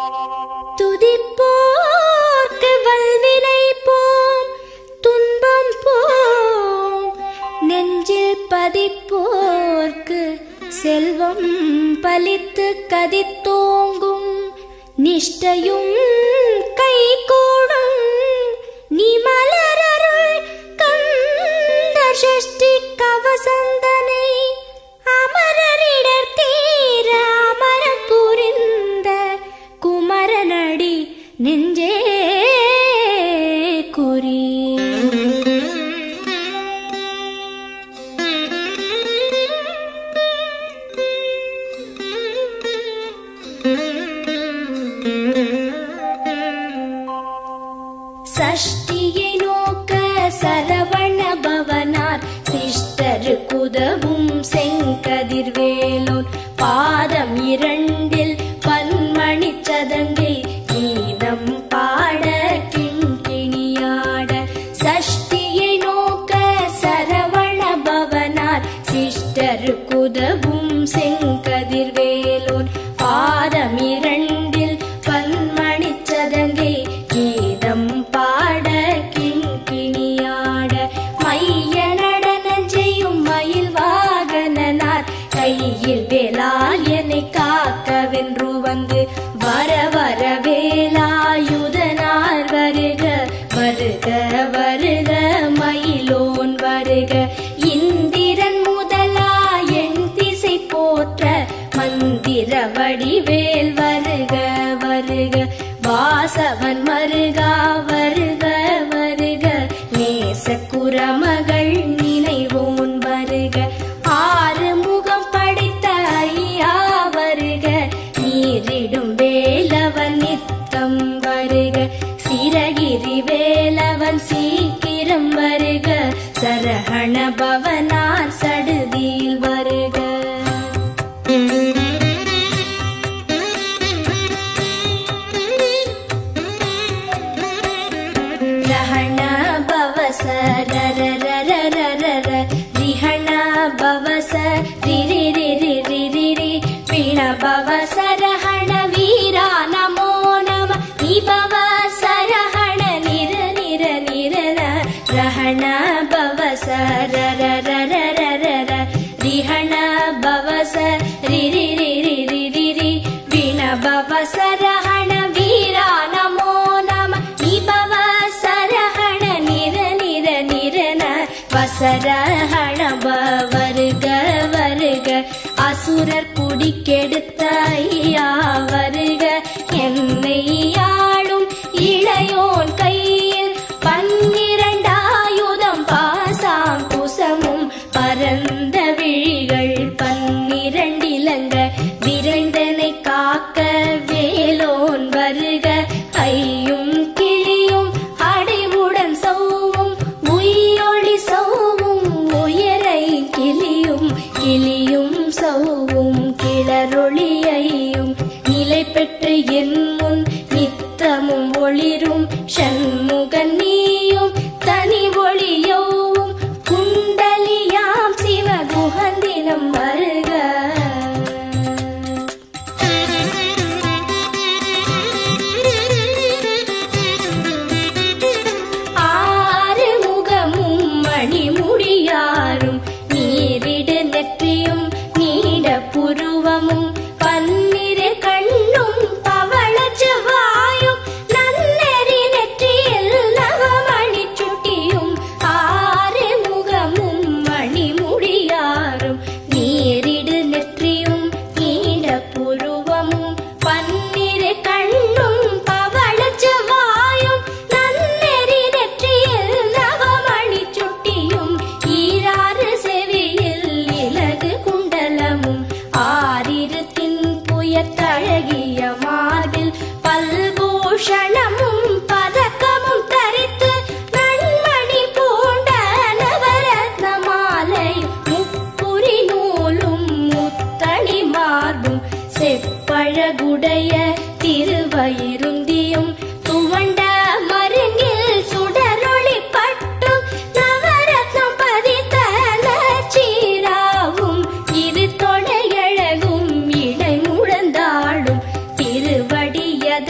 துதிப்போர்க்கு வல்வினை போம் துன்பம் போம் நெஞ்சில் பதிப்போர்க்கு செல்வம் பலித்து கதித்தோங்கும் நிஷ்டையும் கைகூடும் நீ மலரருள் கந்த சஷ்டி கவசந்தனை அமரரிடர் தீர அமரம் புரிந்த குமரனடி நெஞ்சே குறி சஷ்டியை நோக்க சரவண பவனார் சிஷ்டருக்குதவும் செங்கதிர்வேலோன் பாதம் இரண்டில் பன்மணி சதங்கை கீதம் பாட கிண்கிணியாட சஷ்டியை நோக்க சரவண பவனார் சிஷ்டருக்குதவும் செங்கதிர்வேலோன் பாதம் இரண்டில் பன்மணி சதங்கை கீதம் பாட கிண்கிணியாட மைய நடனம் செய்யும் மயில் வாகனனார் கையில் வேலால் என்னை காக்கவென்று வந்து வர வர வேலாயுதனார் வருக வருக வருக மயிலோன் வருக இந்திரன் முதலா என் திசை போற்ற மந்திர வடிவேல் வருக வருக வாசவன் மருகா வருக வருக நேச குரமகள் நினைவோன் வருக ஆறு முகம் படைத்த ஐயா வருக நீரிடும் வேலவன் நித்தம் வருக சிரகிரி வேலவன் சீக்கிரம் வருக சரஹண பவனார் சடுதியில் வருக ರಹಣ ಭವಸ ರರ ರರ ರರ ರ ರಿಹಣ ಭವಸ ರಿರಿ ರಿರಿ ರಿರಿ ರಿ ಪಿಣ ಭವಸ ರಹಣ ವೀರ ನಮೋ ನಮ ನಿಭವ ಸರಹಣ ನಿರ ನಿರ ನಿರನ ರಹಣ ಭವಸ ರರ ರರ ರರ ರ ರಿಹಣ ಭವಸ ರಿರಿ ರಿರಿ ರಿರಿ ರಿ ವಿಣ ಭವಸ ರಹಣ ವೀರ ನಮೋ ನಮ ನಿಭವ சரஹண நிர நிர நிரன வசரஹண வருக வருக அசுரர் குடிக்கெடுத்த ஐயா வருக என்னை ஆளும் இளையோன் கையில் பன்னிரண்டாயுதம் பாசாம் குசமும் பரந்த விழிகள் பன்னிரண்டிலங்க விரைந்தனை காக்க வேலோன் வருக ஐயும் கிளியும் அடைவுடன் சௌவும் உயிரொளி சௌவும் உயரை கிளியும் கிளியும் சௌவும் கிளரொளியையும் நிலை பெற்று என் முன் நித்தமும் ஒளிரும் சண்முகன் நீயும் தனி ஒளியோவும் குண்டலியாம் சிவ குகந்தினம் வருக ஆறு முகமும் மணிமுடியாரும் நீரிடு நெற்றியும் நீட புருவமும் பன்னிரு கண்ணும் பவள செவ்வாயும் நன்னெறி நெற்றியில் நவமணி சுட்டியும் ஆறு முகமும் மணிமுடியாரும் நீரிடு நெற்றியும் நீட புருவமும் பன்னிரு கண்ணும் பவள செவ்வாயும் நன்னெறி நெற்றியில் நவமணி சுட்டியும் ஈராறு செவியில் இலகு குண்டலமும் ஆறிரு தின்புயத்தழகிய மார்பில் பல்பூஷணமும் பதக்கமும் தரித்து நன்மணி பூண்ட நவரத்ன மாலை முப்புரி நூலும் முத்தணி மார்பும் செப்பழகுடைய திருவயிருந்தியும் துவண்ட மருங்கில் சுடரொளி பட்டும் நவரத்னம் பதித்த நச்சீராவும் இரு தொடையழகும் இடை முழந்தாடும் திருவடியத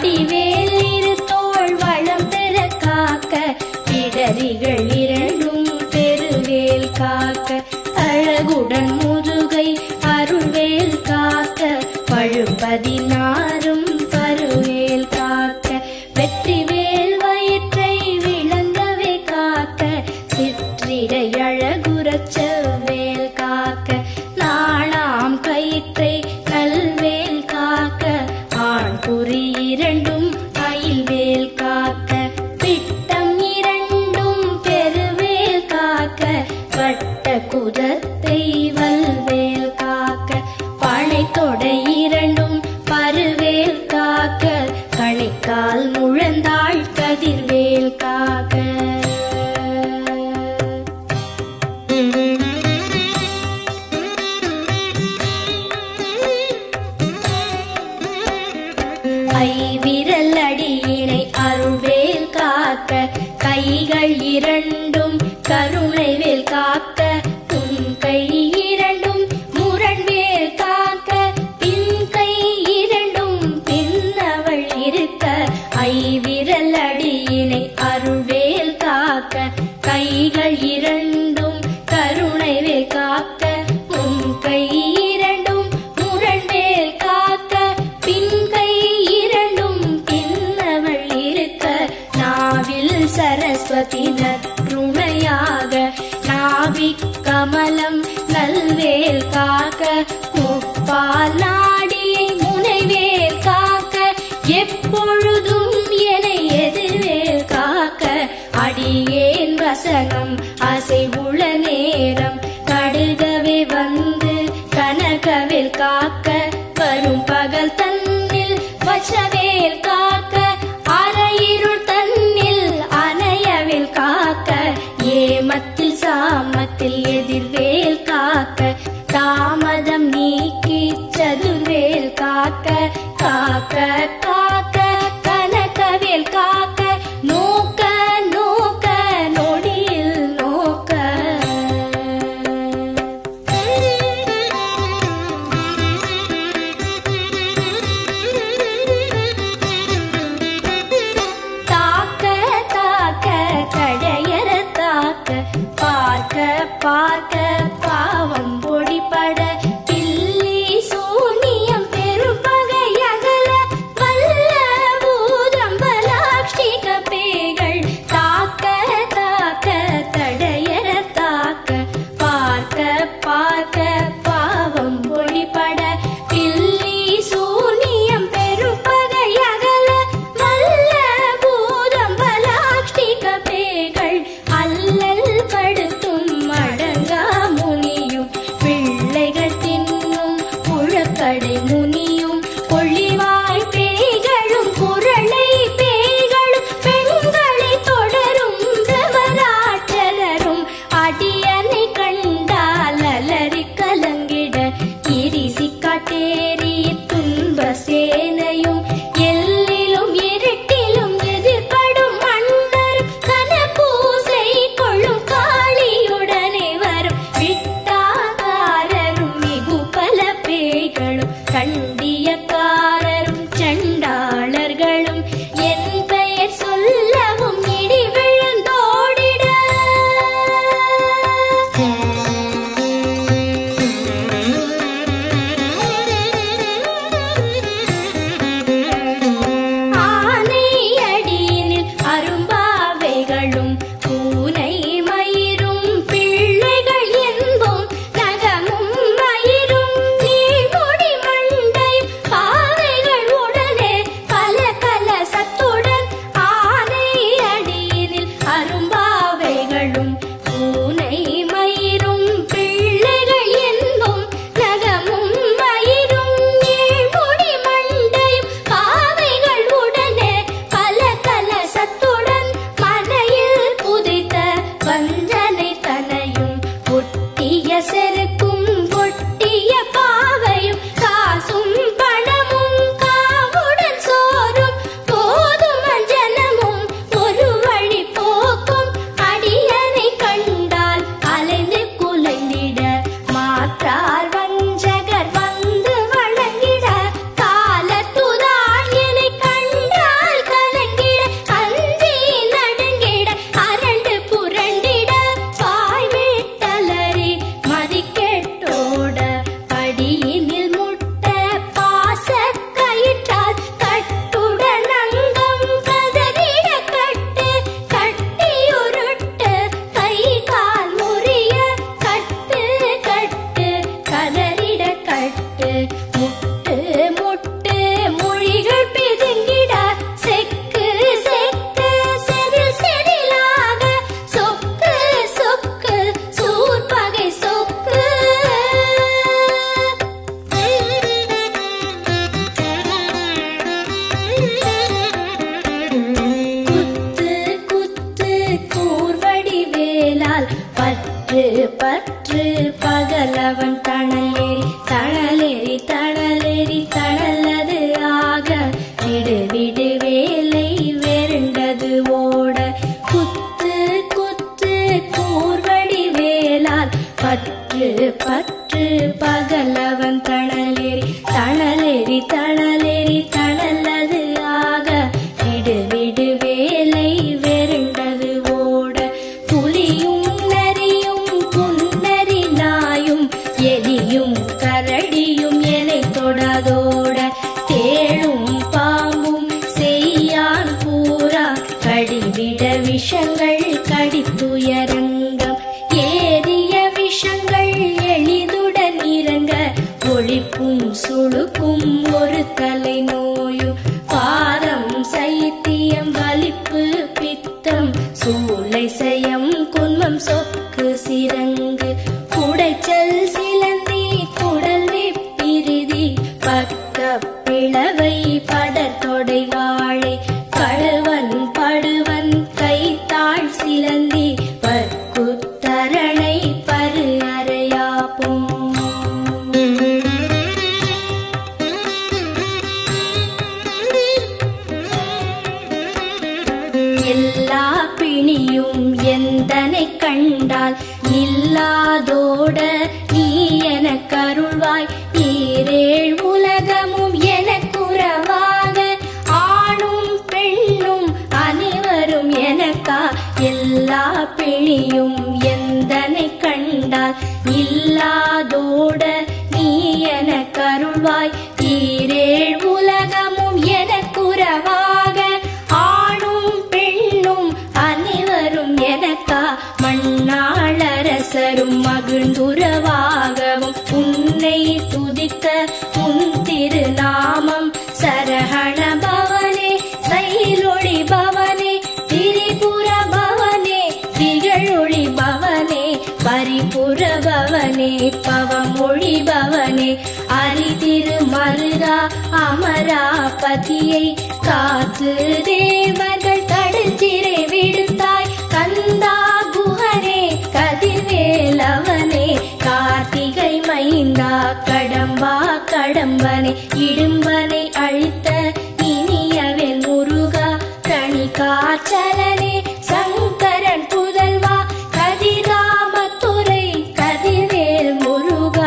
வடிவேல் இரு தோள் வளம் பெற காக்க இடரிகள் இரண்டும் பெருவேல் காக்க அழகுடன் முதுகை அருள்வேல் காக்க பழுப்பதினாரும் பருவேல் காக்க வெற்றிவேல் வயிற்றை விளங்கவே காக்க சிற்றிடை அழகுறச் செவ்வேல் காக்க நாளாம் கயிற்றை கல்வேல் காக்க ஆண் குறி இரண்டும் அயில்வேல் காக்க பிட்டம் இரண்டும் பெருவேல் காக்க வட்ட குதத்தை வல்வேல் காக்க பனை தொடை இரண்டும் பருவேல் காக்க கணிக்கால் முழந்தாள் கதிர்வேல் காக்க ஐவிரல் அடியினை அருள்வேல் காக்க கைகள் இரண்டும் கருணைவேல் காக்க உன் கை இரண்டும் முரண்வேல் காக்க பின் கை இரண்டும் பின்னவள் இருக்க ஐவிரல் அடியினை அருள்வேல் காக்க கைகள் இரண்டும் கருணைவேல் காக்க உன் கை இரண்டும் முரண்வேல் காக்க பின் கை இரண்டும் பின்னவள் இருக்க நாவில் சரஸ்வதி நற்றுணையாக நாவிக் கமலம் நல்வேல் காக்க முப்பால் நாடியை முனைவேல் காக்க எப்பொழுதும் என எதிர்வேல் காக்க அடியேன் வசனம் அசைவுள நேரம் கடுகவே வந்து கனகவேல் காக்க வரும் பகல் தன்னில் வச்சவேல் காக்க அரையிருள் தன்னில் அணையவேல் காக்க ஏமத்தில் சாமத்தில் எதிர்வேல் காக்க தாமதம் நீக்கி சதுர்வேல் காக்க காக்க காக்க கனகவேல் காக்க நோக்க நோக்க நொடியில் நோக்க விடு வேலை வெருண்டது ஓட குத்து குத்து கூர்வடி வேலால் பற்று பற்று பகலவன் தணலேறி தணலேறி தணலேறி தணலது ஆக விடு விடு வேலை வெருண்டது ஓட புலியும் நரியும் புன்னரி நாயும் எலியும் கரடியும் எனை தொடாதோட தேளும் பாம்பும் செய்யான் பூரா கடிவிட விஷங்கள் கடித்துயரங்கம் ஏறிய விஷங்கள் எளிதுடன் இறங்க ஒளிப்பும் சுழுக்கும் ஒரு தலை நோயும் பாரம் சைத்தியம் வலிப்பு பித்தம் சூளை செயம் குன்மம் சொக்கு சிரங்கு குடைச்சல் சிலந்தி குடல் வெப்பிரிதி பக்க பிளவை படத்தொடை வாழை கழுவன் படுவன் கைத்தாள் சிலந்தி பற்குத்தரணை பரு அறையாப்பும் எல்லா பிணியும் எந்தனை கண்டால் இல்லாதோட நீ என கருள்வாய் ஈரேழ் உலகமும் எனக்குறவாக ஆணும் பெண்ணும் அனைவரும் எனக்கா எல்லா பிணியும் எந்தனை கண்டால் இல்லாதோட நீ என கருள்வாய் ஈரேழ் உலகமும் எனக்குறவாக ஆணும் பெண்ணும் அனைவரும் எனக்கா மண்ணாளரசரும் மகிழ்ந்துறவாகவும் உன்னை துதிக்க உன் திருநாமம் சரஹண பவனே சைலொளி பவனே திரிபுர பவனே திகழொளி பவனே பரிபுர பவனே பவமொழி பவனே அரிதிரு மருகா அமராபதியை காத்து தேவர்கள் கடல் சிறை விடுத்தாய் கந்தா குஹனே கதிர்வேலவனே கார்த்திகை மைந்தா கடம்பா கடம்பனை இடும்பனை அழித்த இனியவன் முருகா தனி காச்சலனே சங்கரன் புதல்வா கதிராமத்துறை கதிர்வேல் முருகா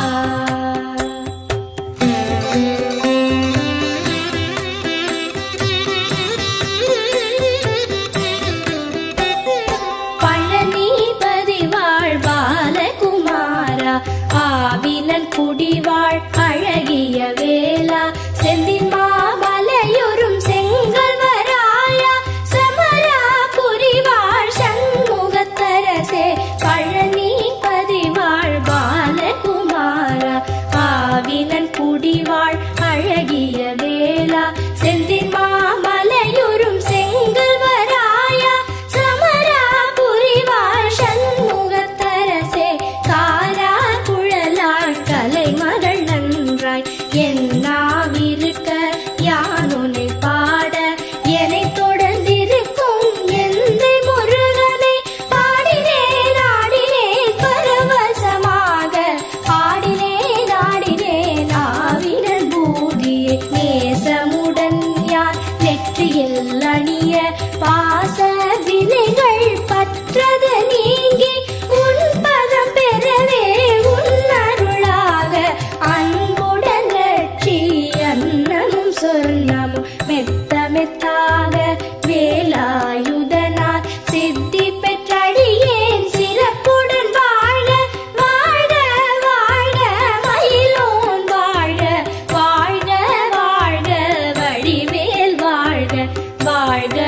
பழனிபதி வாழ் பாலகுமாரா ஆவினன் குடிவாழ் அழகிய வேளா செந்தின் மாமலையுறும் செங்கல் வராயா சமரா புரிவாழ் சண்முகத்தரசே பழனி பதிவாழ் பாலகுமாரா ஆவினன் குடிவாழ் அழகிய வேளா செந்தின் மாமலையுறும் செங்கல் வராயா சமரா புரிவாழ் சண்முகத்தரசே காரா குழலாள் கலைமகள் நன்றாய் என்னாவிருக்க யானுனை பாட என்னை தொடர்ந்திருக்கும் எந்தை முருகனை பாடினேன் ஆடினேன் பரவசமாக ஆடினேன் ஆடினேன் ஆவினன் பூதியை நேசமுடன் யார் நெற்றியில் அணிய பாச வினைகள் பற்றது நீங்கி உன் பதம் பெறவே உன் அருளாக அன்புடன் லட்சி அன்னமும் சொர்ணமும் மெத்த மெத்தாக வேலாயுதனால் சித்தி பெற்றடியேன் சிறப்புடன் வாழ வாழ வாழ மயிலோன் வாழ வாழ்க வாழ்க வழிவேல் வாழ்க வாழ்க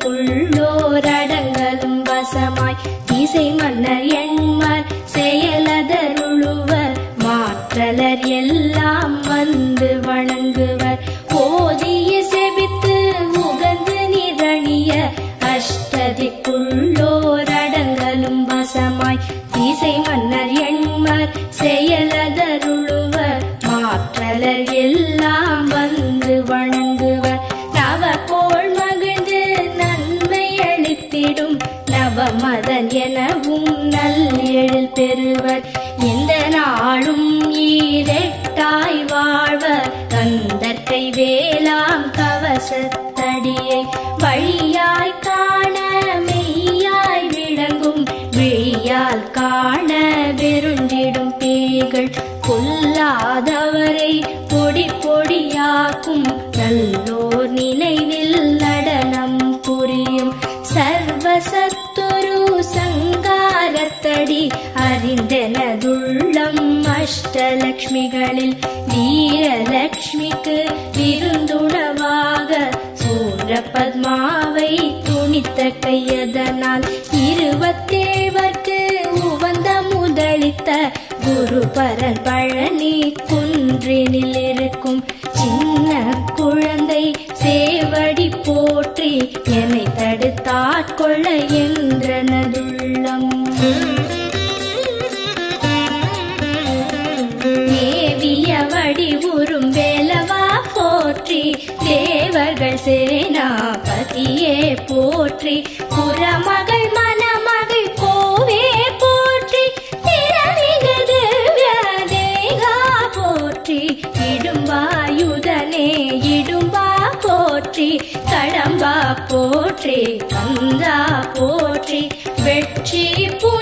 அஷ்டதிக்குள்ளோரடங்கலும் வசமாய் திசை மன்னர் எண்மர் செயலதருளுவர் மாற்றலர் எல்லாம் வந்து வணங்குவர் ஓதிய செபித்து உகந்து நிரணிய அஷ்டதிக்குள்ளோரடங்கலும் வசமாய் திசை மன்னர் எண்மர் செயலதருளுவர் மாற்றலர் எல்லாம் வந்து வணங்குவர் நவகோள் மகிழ்ந்து நன்மை அளித்திடும் நவமதன் எனவும் நல் எழில் பெறுவர் எந்த நாளும் ஈரெட்டாய் வாழ்வர் கந்தற்கை வேளாம் கவசத்தடியை வழியாய் காண மெய்யாய் விளங்கும் விழியால் காண வெருண்டிடும் பேய்கள் கொல்லாதவரை பொடி பொடியாக்கும் நல்லோர் நினைவில் நடனம் புரியும் சர்வசத்துரு சங்காரத்தடி அறிந்தனதுள்ளம் அஷ்டலக்ஷ்மிகளில் வீரலக்ஷ்மிக்கு விருந்துணவாக சூரபத்மாவை துணித்த கையதனால் இருபத்தேவர்க்கு உவந்த முதலித்த குருபரன் பழனி குன்றினில் இருக்கும் சின்ன குழந்தை சேவடி போற்றி என்னை தடுத்தாட்கொள்ள என்றனதுள்ளம் மேவிய வடிவுறும் வேலவா போற்றி தேவர்கள் சேனாபதியே போற்றி புறமகள் மணமகள் கோவே போற்றி திறமிகு திவ்ய தேகா போற்றி இடும்பாயுதனே இடும்பா போற்றி கடம்பா போற்றி கந்தா போற்றி வெற்றி பூ